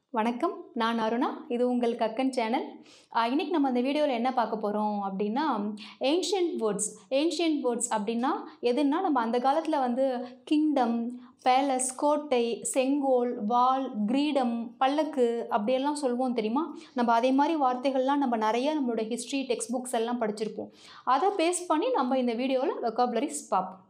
வணக்கம் நான் அருணா இது உங்கள் கக்கன் சேனல் இன்றைக்கி நம்ம அந்த வீடியோவில் என்ன பார்க்க போகிறோம் அப்படின்னா ஏன்ஷியன்ட் வேர்ட்ஸ் ஏன்ஷியன்ட் வேர்ட்ஸ் அப்படின்னா எதுன்னா நம்ம அந்த காலத்தில் வந்து கிங்டம் பேலஸ் கோட்டை செங்கோல் வால் கிரீடம் பல்லக்கு அப்படியெல்லாம் சொல்லுவோம் தெரியுமா நம்ம அதே மாதிரி வார்த்தைகள்லாம் நம்ம நிறைய நம்மளோட ஹிஸ்ட்ரி டெக்ஸ்ட் புக்ஸ் எல்லாம் படிச்சிருப்போம் அதை பேஸ் பண்ணி நம்ம இந்த வீடியோவில் வெக்காபுலரிஸ் பார்ப்போம்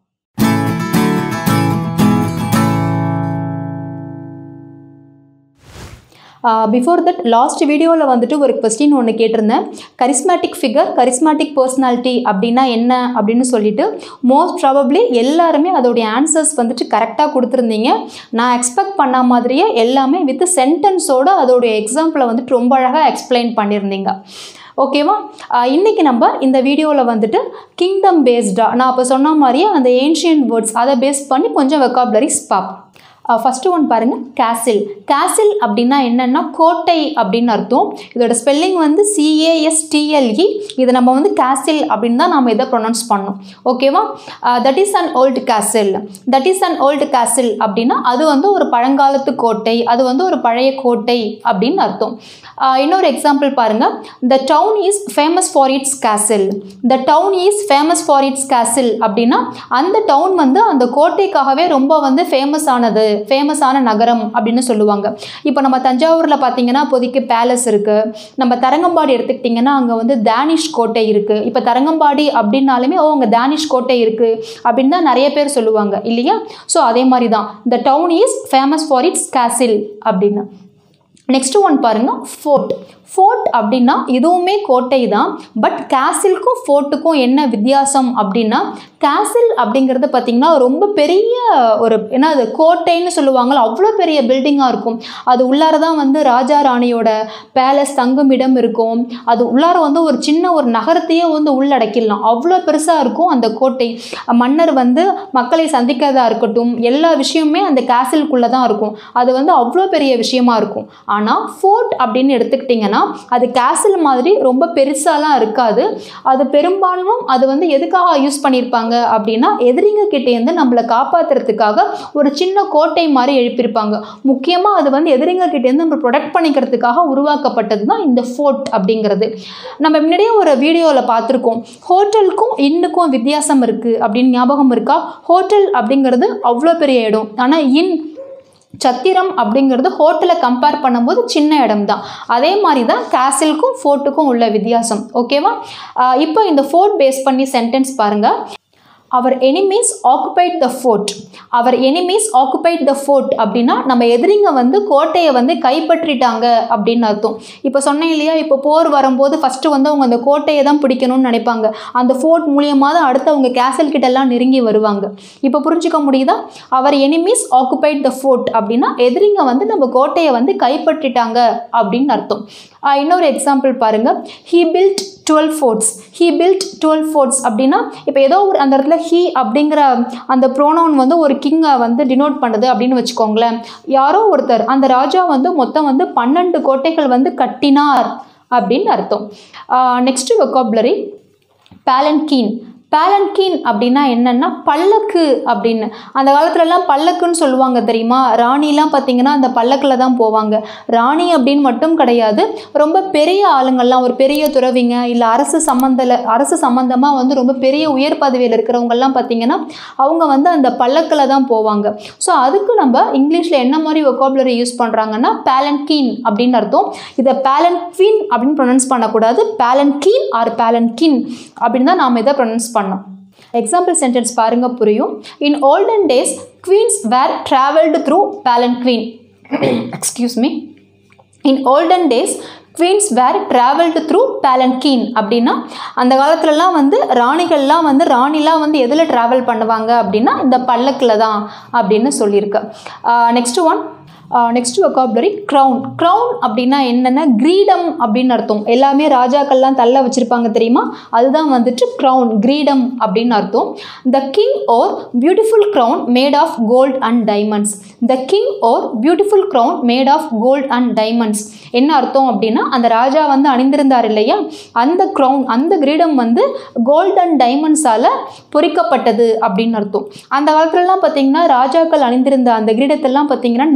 பிஃபோர் தட் லாஸ்ட் வீடியோவில் வந்துட்டு ஒரு கொஸ்டின் ஒன்று கேட்டிருந்தேன் கரிஸ்மேட்டிக் ஃபிகர் கரிஸ்மேட்டிக் பர்சனாலிட்டி அப்படின்னா என்ன அப்படின்னு சொல்லிட்டு மோஸ்ட் ப்ராபப்ளி எல்லாருமே அதோடைய ஆன்சர்ஸ் வந்துட்டு கரெக்டாக கொடுத்துருந்தீங்க நான் எக்ஸ்பெக்ட் பண்ண மாதிரியே எல்லாமே வித் சென்டென்ஸோடு அதோடைய எக்ஸாம்பிளை வந்துட்டு ரொம்ப அழகாக எக்ஸ்பிளைன் பண்ணியிருந்தீங்க ஓகேவா இன்றைக்கி நம்ம இந்த வீடியோவில் வந்துட்டு கிங்டம் பேஸ்டாக நான் அப்போ சொன்ன மாதிரியே அந்த ஏன்ஷியன் வேர்ட்ஸ் அதை பேஸ் பண்ணி கொஞ்சம் வெக்காபுலரிஸ் பார்ப்போம் ஃபஸ்ட்டு ஒன் பாருங்கள் கேசில் கேசில் அப்படின்னா என்னென்னா கோட்டை அப்படின்னு அர்த்தம் இதோட ஸ்பெல்லிங் வந்து சிஏஎஸ்டிஎல்இ இதை நம்ம வந்து கேசில் அப்படின்னு தான் நம்ம இதை ப்ரொனவுன்ஸ் பண்ணோம் ஓகேவா that is an old castle that is an old castle அப்படின்னா அது வந்து ஒரு பழங்காலத்து கோட்டை அது வந்து ஒரு பழைய கோட்டை அப்படின்னு அர்த்தம் இன்னொரு எக்ஸாம்பிள் பாருங்கள் the town is famous for its castle the town is famous for its castle அப்படின்னா அந்த டவுன் வந்து அந்த கோட்டைக்காகவே ரொம்ப வந்து ஃபேமஸ் ஆனது ஃபேமஸான நகரம் அப்படின்னு சொல்லுவாங்க இப்போ நம்ம தஞ்சாவூரில் பார்த்தீங்கன்னா இப்போதைக்கு பேலஸ் இருக்குது நம்ம தரங்கம்பாடி எடுத்துக்கிட்டிங்கன்னா அங்கே வந்து தானிஷ் கோட்டை இருக்குது இப்போ தரங்கம்பாடி அப்படின்னாலுமே ஓ அங்கே தானிஷ் கோட்டை இருக்குது அப்படின்னு தான் நிறைய பேர் சொல்லுவாங்க இல்லையா ஸோ அதே மாதிரி தான் the town is famous for its castle அப்படின்னு நெக்ஸ்ட் ஒன் பாருங்கள் ஃபோர்ட் ஃபோர்ட் அப்படின்னா இதுவுமே கோட்டை தான் பட் கேசிலுக்கும் ஃபோர்ட்டுக்கும் என்ன வித்தியாசம் அப்படின்னா கேசில் அப்படிங்கிறது பார்த்திங்கன்னா ரொம்ப பெரிய ஒரு என்ன அது கோட்டைன்னு சொல்லுவாங்களோ அவ்வளோ பெரிய பில்டிங்காக இருக்கும் அது உள்ளார தான் வந்து ராஜா ராணியோட பேலஸ் தங்குமிடம் இருக்கும் அது உள்ளார வந்து ஒரு சின்ன ஒரு நகரத்தையே வந்து உள்ளடக்கிடலாம் அவ்வளோ பெருசாக இருக்கும் அந்த கோட்டை மன்னர் வந்து மக்களை சந்திக்கிறதா இருக்கட்டும் எல்லா விஷயமுமே அந்த கேசிலுக்குள்ளே தான் இருக்கும் அது வந்து அவ்வளோ பெரிய விஷயமா இருக்கும் ஆனால் ஃபோர்ட் அப்படின்னு எடுத்துக்கிட்டிங்கன்னா அது கேசில் மாதிரி ரொம்ப பெருசாலாம் இருக்காது அது பெரும்பாலும் அது வந்து எதுக்காக யூஸ் பண்ணியிருப்பாங்க அப்படின்னா எதிரிங்க கிட்டேருந்து நம்மளை காப்பாற்றுறதுக்காக ஒரு சின்ன கோட்டை மாதிரி எழுப்பியிருப்பாங்க முக்கியமாக அது வந்து எதிரிங்க கிட்டேருந்து நம்ம ப்ரொடெக்ட் பண்ணிக்கிறதுக்காக உருவாக்கப்பட்டது தான் இந்த ஃபோர்ட் அப்படிங்கிறது நம்ம முன்னாடியே ஒரு வீடியோவில் பார்த்துருக்கோம் ஹோட்டலுக்கும் இன்னுக்கும் வித்தியாசம் இருக்குது அப்படின்னு ஞாபகம் இருக்கா ஹோட்டல் அப்படிங்கிறது அவ்வளோ பெரிய இடம் ஆனால் இன் சத்திரம் அப்படிங்கிறது ஹோட்டலை கம்பேர் பண்ணும்போது சின்ன இடம் தான் அதே மாதிரி தான் கேசிலுக்கும் ஃபோர்ட்டுக்கும் உள்ள வித்தியாசம் ஓகேவா இப்போ இந்த ஃபோர்ட் பேஸ் பண்ணி சென்டென்ஸ் பாருங்கள் our enemies occupied the fort our enemies occupied the fort அப்படின்னா நம்ம எதிரிங்க வந்து கோட்டையை வந்து கைப்பற்றிட்டாங்க அப்படின்னு அர்த்தம் இப்போ சொன்னேன் இல்லையா இப்போ போர் வரும்போது ஃபஸ்ட்டு வந்து அவங்க அந்த கோட்டையை தான் பிடிக்கணும்னு நினைப்பாங்க அந்த ஃபோர்ட் மூலியமாக தான் அடுத்து அவங்க கேசல் கிட்டெல்லாம் நெருங்கி வருவாங்க இப்போ புரிஞ்சுக்க முடியுதா our enemies occupied the fort அப்படின்னா எதிரிங்க வந்து நம்ம கோட்டையை வந்து கைப்பற்றிட்டாங்க அப்படின்னு அர்த்தம் இன்னொரு எக்ஸாம்பிள் பாருங்கள் he built twelve forts he built twelve forts அப்படின்னா இப்போ ஏதோ ஒரு அந்த இடத்துல ஹீ அப்படிங்கிற அந்த ப்ரோனவுன் வந்து ஒரு கிங்கை வந்து டினோட் பண்ணுது அப்படின்னு வச்சுக்கோங்களேன் யாரோ ஒருத்தர் அந்த ராஜா வந்து மொத்தம் வந்து பன்னெண்டு கோட்டைகள் வந்து கட்டினார் அப்படின்னு அர்த்தம் நெக்ஸ்ட் வெக்காபுலரி பேலன்கீன் பேலன்கீன் அப்படின்னா என்னென்னா பல்லக்கு அப்படின்னு அந்த காலத்துலலாம் பல்லக்குன்னு சொல்லுவாங்க தெரியுமா ராணிலாம் பார்த்திங்கன்னா அந்த பல்லக்கில் தான் போவாங்க ராணி அப்படின்னு மட்டும் கிடையாது ரொம்ப பெரிய ஆளுங்கள்லாம் ஒரு பெரிய துறவிங்க இல்லை அரசு சம்மந்தில் அரசு சம்மந்தமாக வந்து ரொம்ப பெரிய உயர் பதவியில் இருக்கிறவங்கெல்லாம் பார்த்திங்கன்னா அவங்க வந்து அந்த பல்லக்கில் தான் போவாங்க ஸோ அதுக்கு நம்ம இங்கிலீஷில் என்ன மாதிரி ஒக்காபுலரி யூஸ் பண்ணுறாங்கன்னா பேலன்கீன் அப்படின்னு அர்த்தம் இதை பேலன்கீன் அப்படின்னு ப்ரொனவுன்ஸ் பண்ணக்கூடாது பேலன்கீன் ஆர் பேலன்கின் அப்படின்னு தான் நாம் இதை ப்ரொனவுன்ஸ் பண்ணோம் எக்ஸாம்பிள் சென்டென்ஸ் பாருங்க புரியும் in olden days queens were travelled through palanquin excuse me in olden days queens were travelled through palanquin அப்படின்னா அந்த காலத்துலலாம் வந்து ராணிகள்லாம் வந்து ராணிலாம் வந்து எதில் ட்ராவல் பண்ணுவாங்க அப்படின்னா இந்த பல்லக்கில் தான் அப்படின்னு சொல்லியிருக்கு next one next vocabulary crown crown அப்படின்னா என்னென்னா கிரீடம் அப்படின்னு அர்த்தம் எல்லாமே ராஜாக்கள்லாம் தள்ள வச்சுருப்பாங்க தெரியுமா அதுதான் வந்துட்டு க்ரௌன் கிரீடம் அப்படின்னு அர்த்தம் the king wore beautiful crown made of gold and diamonds the king wore beautiful crown made of gold and diamonds என்ன அர்த்தம் அப்படின்னா அந்த ராஜா வந்து அணிந்திருந்தார் இல்லையா அந்த க்ரௌன் அந்த கிரீடம் வந்து கோல்ட் அண்ட் டைமண்ட்ஸால் பொறிக்கப்பட்டது அப்படின்னு அர்த்தம் அந்த காலத்துலலாம் பார்த்தீங்கன்னா ராஜாக்கள் அணிந்திருந்த அந்த கிரீடத்தெல்லாம் பார்த்தீங்கன்னா நவரத்ன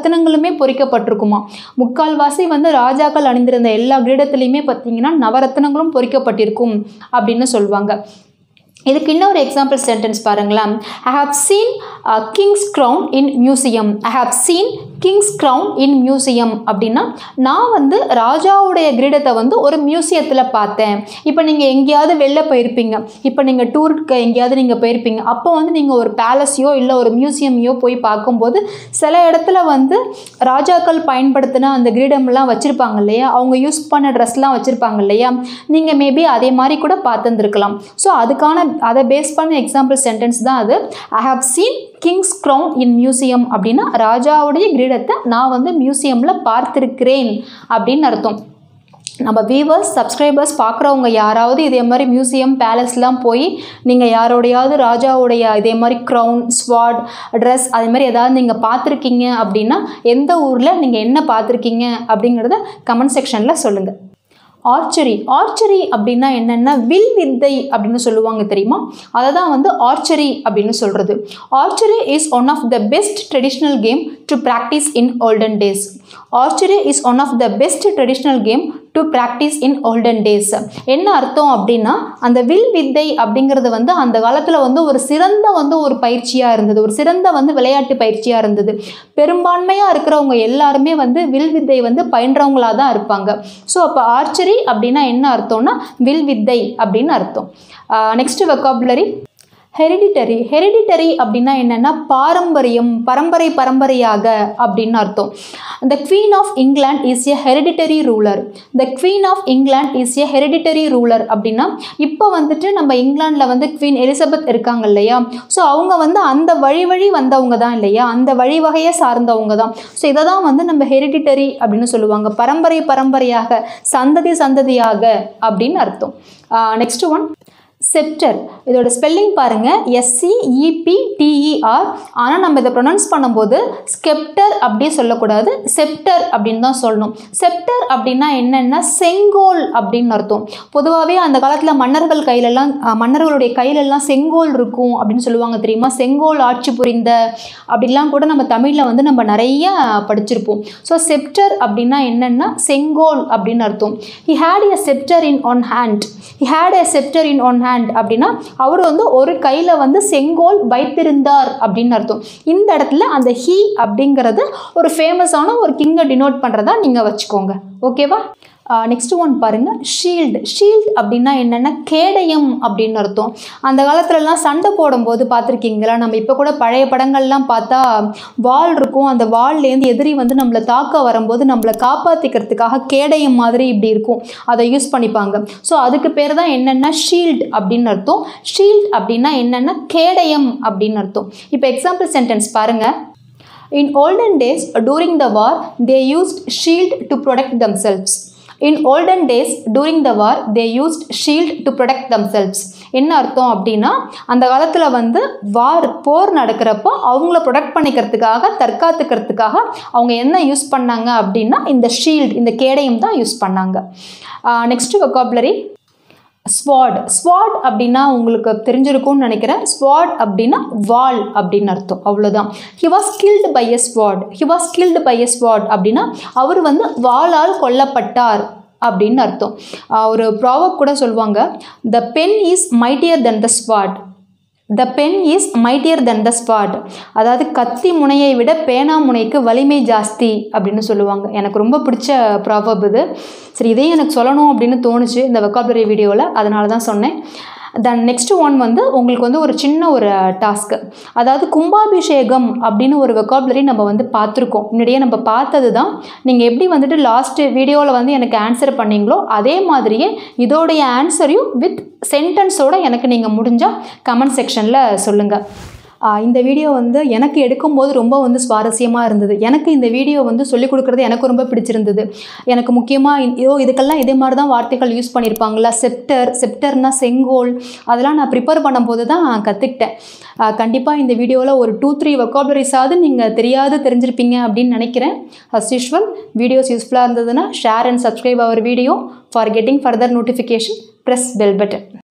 நவரத்தினங்களுமே பொறிக்கப்பட்டிருக்குமா முக்கால்வாசி வந்து ராஜாக்கள் அணிந்திருந்த எல்லா கிரீடத்துலையுமே பார்த்தீங்கன்னா நவரத்தினங்களும் பொறிக்கப்பட்டிருக்கும் அப்படின்னு சொல்லுவாங்க இதுக்கு இன்னொரு எக்ஸாம்பிள் சென்டென்ஸ் பாருங்களேன் I have seen king's crown in museum I have seen king's crown in museum அப்படின்னா நான் வந்து ராஜாவுடைய கிரீடத்தை வந்து ஒரு மியூசியத்தில் பார்த்தேன் இப்போ நீங்கள் எங்கேயாவது வெளில போயிருப்பீங்க இப்போ நீங்கள் டூருக்கு எங்கேயாவது நீங்கள் போயிருப்பீங்க அப்போ வந்து நீங்கள் ஒரு பேலஸையோ இல்லை ஒரு மியூசியமையோ போய் பார்க்கும்போது சில இடத்துல வந்து ராஜாக்கள் பயன்படுத்தின அந்த கிரீடம்லாம் வச்சுருப்பாங்க இல்லையா அவங்க யூஸ் பண்ண ட்ரெஸ்லாம் வச்சுருப்பாங்க இல்லையா நீங்கள் மேபி அதே மாதிரி கூட பார்த்துருந்துருக்கலாம் ஸோ அதுக்கான அதை பேஸ் பண்ண எக்ஸாம்பிள் சென்டென்ஸ் தான் அது I have seen king's crown in museum அப்படின்னா ராஜாவுடைய கிரீடத்தை நான் வந்து மியூசியமில் பார்த்துருக்கிறேன் அப்படின்னு அர்த்தம் நம்ம வியூவர்ஸ் சப்ஸ்கிரைபர்ஸ் பார்க்குறவங்க யாராவது இதே மாதிரி மியூசியம் பேலஸ்லாம் போய் நீங்கள் யாரோடையாவது ராஜாவுடைய இதே மாதிரி க்ரௌன் ஸ்வாட் ட்ரெஸ் அதே மாதிரி ஏதாவது நீங்கள் பார்த்துருக்கீங்க அப்படின்னா எந்த ஊரில் நீங்கள் என்ன பார்த்துருக்கீங்க அப்படிங்கிறத கமெண்ட் செக்ஷனில் சொல்லுங்கள் ஆர்ச்சரி ஆர்ச்சரி அப்படின்னா என்னென்னா வில் வித்தை அப்படின்னு சொல்லுவாங்க தெரியுமா அதை தான் வந்து ஆர்ச்சரி அப்படின்னு சொல்கிறது archery is one of the best traditional game to practise in olden days archery is one of the best traditional game to practise in olden days என்ன அர்த்தம் அப்படின்னா அந்த வில் வித்தை அப்படிங்கிறது வந்து அந்த காலத்தில் வந்து ஒரு சிறந்த வந்து ஒரு பயிற்சியாக இருந்தது ஒரு சிறந்த வந்து விளையாட்டு பயிற்சியாக இருந்தது பெரும்பான்மையாக இருக்கிறவங்க எல்லாருமே வந்து வில் வித்தை வந்து பயின்றவங்களாக தான் இருப்பாங்க ஸோ அப்போ ஆர்ச்சரி அப்படின்னா என்ன அர்த்தம்னா வில் வித்தை அப்படின்னு அர்த்தம் நெக்ஸ்ட் வெக்காபுலரி ஹெரிடிட்டரி ஹெரிடிட்டரி அப்படின்னா என்னென்னா பாரம்பரியம் பரம்பரை பரம்பரையாக அப்படின்னு அர்த்தம் the queen of England is a hereditary ruler the queen of England is a hereditary ruler அப்படின்னா இப்போ வந்துட்டு நம்ம இங்கிலாண்டில் வந்து குவீன் எலிசபெத் இருக்காங்க இல்லையா ஸோ அவங்க வந்து அந்த வழி வழி வந்தவங்க தான் இல்லையா அந்த வழி வகையை சார்ந்தவங்க தான் ஸோ இதை தான் வந்து நம்ம ஹெரிடிட்டரி அப்படின்னு சொல்லுவாங்க பரம்பரை பரம்பரையாக சந்ததி சந்ததியாக அப்படின்னு அர்த்தம் நெக்ஸ்ட் ஒன் செப்டர் இதோட ஸ்பெல்லிங் பாருங்கள் எஸ்சிஇபிடிஇஆர் ஆனால் நம்ம இதை ப்ரொனவுன்ஸ் பண்ணும்போது ஸ்கெப்டர் அப்படியே சொல்லக்கூடாது செப்டர் அப்படின்னு தான் சொல்லணும் செப்டர் அப்படின்னா என்னென்னா செங்கோல் அப்படின்னு அர்த்தம் பொதுவாகவே அந்த காலத்தில் மன்னர்கள் கையிலெல்லாம் மன்னர்களுடைய கையிலெல்லாம் செங்கோல் இருக்கும் அப்படின்னு சொல்லுவாங்க தெரியுமா செங்கோல் ஆட்சி புரிந்த அப்படிலாம் கூட நம்ம தமிழில் வந்து நம்ம நிறைய படிச்சிருப்போம் ஸோ செப்டர் அப்படின்னா என்னென்னா செங்கோல் அப்படின்னு அர்த்தம் he had a sceptre in one hand he had a sceptre in one hand அப்படின்னா அவர் வந்து ஒரு கையில் வந்து செங்கோல் வைத்திருந்தார் அப்படின்னு அர்த்தம் இந்த இடத்துல அந்த ஹீ அப்படிங்கிறது ஒரு ஃபேமஸான ஒரு கிங்கை டினோட் பண்ணுறதா நீங்கள் வச்சுக்கோங்க ஓகேவா நெக்ஸ்ட் ஒன் பாருங்கள் ஷீல்டு ஷீல்டு அப்படின்னா என்னென்னா கேடயம் அப்படின்னு அர்த்தம் அந்த காலத்துலலாம் சண்டை போடும்போது பார்த்துருக்கீங்களா நம்ம இப்போ கூட பழைய படங்கள்லாம் பார்த்தா வால் இருக்கும் அந்த வால்லேருந்து எதிரி வந்து நம்மளை தாக்க வரும்போது நம்மளை காப்பாற்றிக்கிறதுக்காக கேடயம் மாதிரி இப்படி இருக்கும் அதை யூஸ் பண்ணிப்பாங்க ஸோ அதுக்கு பேர் தான் என்னென்னா ஷீல்டு அப்படின்னு அர்த்தம் ஷீல்டு அப்படின்னா என்னென்னா கேடயம் அப்படின்னு அர்த்தம் இப்போ எக்ஸாம்பிள் சென்டென்ஸ் பாருங்கள் In olden days, during the war, they used shield to protect themselves. In olden days, during the war, they used shield to protect themselves. என்ன அர்த்தம் அப்படின்னா அந்த காலத்தில் வந்து வார் போர் நடக்கிறப்போ அவங்கள ப்ரொடெக்ட் பண்ணிக்கிறதுக்காக தற்காத்துக்கிறதுக்காக அவங்க என்ன யூஸ் பண்ணாங்க அப்படின்னா இந்த ஷீல்டு இந்த கேடயம் தான் யூஸ் பண்ணாங்க நெக்ஸ்ட் வெக்காபுலரி ஸ்வாட் ஸ்வாட் அப்படின்னா உங்களுக்கு தெரிஞ்சிருக்கும்னு நினைக்கிறேன் ஸ்வாட் அப்படின்னா வால் அப்படின்னு அர்த்தம் அவ்வளோதான் he was killed by a sword he was killed by a sword அப்படின்னா அவர் வந்து வாளால் கொல்லப்பட்டார் அப்படின்னு அர்த்தம் ஒரு ப்ராவப் கூட சொல்லுவாங்க the pen is mightier than the sword the pen is mightier than the sword அதாவது கத்தி முனையை விட பேனா முனைக்கு வலிமை ஜாஸ்தி அப்படின்னு சொல்லுவாங்க எனக்கு ரொம்ப பிடிச்ச ப்ராபப் இது சரி இதையும் எனக்கு சொல்லணும் அப்படின்னு தோணுச்சு இந்த வெக்காபுலரி வீடியோவில் அதனால தான் சொன்னேன் தென் நெக்ஸ்ட் ஒன் வந்து உங்களுக்கு வந்து ஒரு சின்ன ஒரு டாஸ்க்கு அதாவது கும்பாபிஷேகம் அப்படின்னு ஒரு வெக்காபுலரி நம்ம வந்து பார்த்துருக்கோம் முன்னாடியே நம்ம பார்த்தது தான் நீங்கள் எப்படி வந்துட்டு லாஸ்ட் வீடியோவில் வந்து எனக்கு ஆன்சர் பண்ணீங்களோ அதே மாதிரியே இதோடைய ஆன்சரையும் வித் சென்டென்ஸோடு எனக்கு நீங்கள் முடிஞ்சால் கமெண்ட் செக்ஷனில் சொல்லுங்கள் இந்த வீடியோ வந்து எனக்கு எடுக்கும்போது ரொம்ப வந்து சுவாரஸ்யமாக இருந்தது எனக்கு இந்த வீடியோ வந்து சொல்லிக் கொடுக்குறது எனக்கு ரொம்ப பிடிச்சிருந்தது எனக்கு முக்கியமாக இதோ இதுக்கெல்லாம் இதே மாதிரி தான் வார்த்தைகள் யூஸ் பண்ணியிருப்பாங்களா செப்டர் செப்டர்னா செங்கோல் அதெல்லாம் நான் ப்ரிப்பேர் பண்ணும்போது தான் கற்றுக்கிட்டேன் கண்டிப்பாக இந்த வீடியோவில் ஒரு டூ த்ரீ வெக்காபுலரிஸாவது நீங்கள் தெரியாது தெரிஞ்சிருப்பீங்க அப்படின்னு நினைக்கிறேன் அஸ் யூஸ்வல் வீடியோஸ் யூஸ்ஃபுல்லாக இருந்ததுன்னா share and subscribe our video for getting further notification press bell button